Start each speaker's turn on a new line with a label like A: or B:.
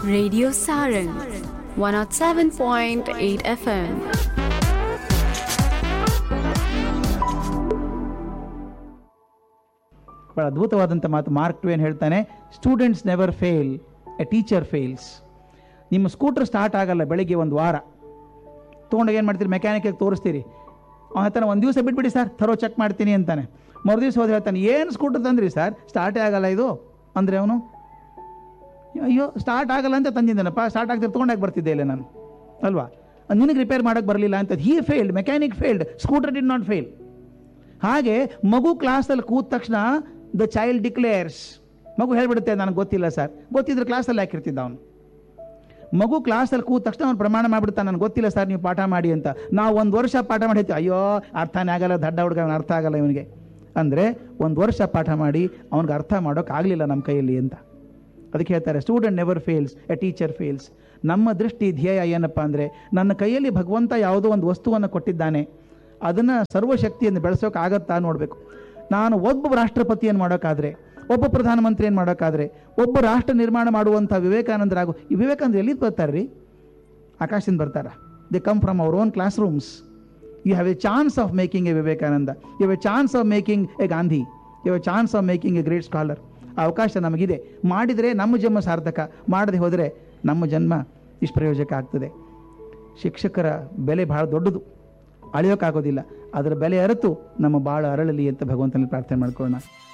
A: Radio Saran 107.8 FM.
B: ಬಹಳ ಅದ್ಭುತವಾದಂಥ ಮಾತು ಮಾರ್ಕ್ ಟ್ವೇನ್ ಹೇಳ್ತಾನೆ students never fail a teacher fails ನಿಮ್ಮ ಸ್ಕೂಟರ್ ಸ್ಟಾರ್ಟ್ ಆಗಲ್ಲ ಬೆಳಿಗ್ಗೆ ಒಂದು ವಾರ ತೊಗೊಂಡಾಗ ಏನು ಮಾಡ್ತೀರಿ ಮೆಕ್ಯಾನಿಕಿಗೆ ತೋರಿಸ್ತೀರಿ ಅವನ ಹತ್ರ ಒಂದು ದಿವಸ ಬಿಟ್ಬಿಡಿ ಸರ್ ಥರೋ ಚೆಕ್ ಮಾಡ್ತೀನಿ ಅಂತಾನೆ ಮರು ದಿವಸ ಹೋದ್ರೆ ಹೇಳ್ತಾನೆ ಏನು ಸ್ಕೂಟರ್ ತಂದ್ರಿ ಸರ್ ಸ್ಟಾರ್ಟೇ ಆಗಲ್ಲ ಇದು ಅಂದರೆ ಅವನು ಅಯ್ಯೋ ಸ್ಟಾರ್ಟ್ ಆಗಲ್ಲ ಅಂತ ತಂದಿದ್ದಾನಪ್ಪ ಸ್ಟಾರ್ಟ್ ಆಗ್ತಿರ್ ತೊಗೊಂಡಾಗ ಬರ್ತಿದ್ದೆ ಇಲ್ಲ ನಾನು ಅಲ್ವಾ ನಿನಗೆ ರಿಪೇರ್ ಮಾಡೋಕ್ಕೆ ಬರಲಿಲ್ಲ ಅಂತ he failed mechanic failed scooter did not fail ಹಾಗೆ ಮಗು ಕ್ಲಾಸಲ್ಲಿ ಕೂತ ತಕ್ಷಣ ದ ಚೈಲ್ಡ್ ಡಿಕ್ಲೇರ್ಸ್ ಮಗು ಹೇಳ್ಬಿಡುತ್ತೆ ನನಗೆ ಗೊತ್ತಿಲ್ಲ ಸರ್ ಗೊತ್ತಿದ್ರೆ ಕ್ಲಾಸಲ್ಲಿ ಹಾಕಿರ್ತಿದ್ದ ಅವನು ಮಗು ಕ್ಲಾಸಲ್ಲಿ ಕೂತ ತಕ್ಷಣ ಅವ್ನು ಪ್ರಮಾಣ ಮಾಡಿಬಿಡ್ತಾನೆ ನನಗೆ ಗೊತ್ತಿಲ್ಲ ಸರ್ ನೀವು ಪಾಠ ಮಾಡಿ ಅಂತ ನಾವು ಒಂದು ವರ್ಷ ಪಾಠ ಮಾಡಿ ಹೇಳ್ತೀವಿ ಅಯ್ಯೋ ಅರ್ಥನೇ ಆಗಲ್ಲ ದಡ್ಡ ಹುಡುಗ ಅವ್ನಿಗೆ ಅರ್ಥ ಆಗಲ್ಲ ಇವನಿಗೆ ಅಂದರೆ ಒಂದು ವರ್ಷ ಪಾಠ ಮಾಡಿ ಅವ್ನಿಗೆ ಅರ್ಥ ಮಾಡೋಕೆ ಆಗಲಿಲ್ಲ ನಮ್ಮ ಕೈಯಲ್ಲಿ ಅಂತ ಅದಕ್ಕೆ ಹೇಳ್ತಾರೆ student never fails a teacher fails ನಮ್ಮ ದೃಷ್ಟಿ ಧ್ಯೇಯ ಏನಪ್ಪ ಅಂದರೆ ನನ್ನ ಕೈಯಲ್ಲಿ ಭಗವಂತ ಯಾವುದೋ ಒಂದು ವಸ್ತುವನ್ನು ಕೊಟ್ಟಿದ್ದಾನೆ ಅದನ್ನು ಸರ್ವಶಕ್ತಿಯನ್ನು ಬೆಳೆಸೋಕೆ ಆಗತ್ತಾ ನೋಡಬೇಕು ನಾನು ಒಬ್ಬ ರಾಷ್ಟ್ರಪತಿಯನ್ನು ಮಾಡೋಕ್ಕಾದ್ರೆ ಒಬ್ಬ ಪ್ರಧಾನಮಂತ್ರಿಯನ್ನು ಮಾಡೋಕ್ಕಾದ್ರೆ ಒಬ್ಬ ರಾಷ್ಟ್ರ ನಿರ್ಮಾಣ ಮಾಡುವಂಥ ವಿವೇಕಾನಂದರಾಗು ಈ ವಿವೇಕಾನಂದ ಎಲ್ಲಿಂದ ಬರ್ತಾರೆ ರೀ ಆಕಾಶದಿಂದ ಬರ್ತಾರ they come from our own classrooms you have a chance of making a Vivekananda you have a chance of making a Gandhi you have a chance of making a great scholar ಆ ಅವಕಾಶ ನಮಗಿದೆ ಮಾಡಿದರೆ ನಮ್ಮ ಜನ್ಮ ಸಾರ್ಥಕ ಮಾಡದೆ ಹೋದರೆ ನಮ್ಮ ಜನ್ಮ ನಿಷ್ಪ್ರಯೋಜಕ ಆಗ್ತದೆ ಶಿಕ್ಷಕರ ಬೆಲೆ ಬಹಳ ದೊಡ್ಡದು ಅಳಿಯೋಕ್ಕಾಗೋದಿಲ್ಲ ಅದರ ಬೆಲೆ ಅರಿತು ನಮ್ಮ ಬಾಳ ಅರಳಲಿ ಅಂತ ಭಗವಂತನಲ್ಲಿ ಪ್ರಾರ್ಥನೆ ಮಾಡ್ಕೊಳ್ಳೋಣ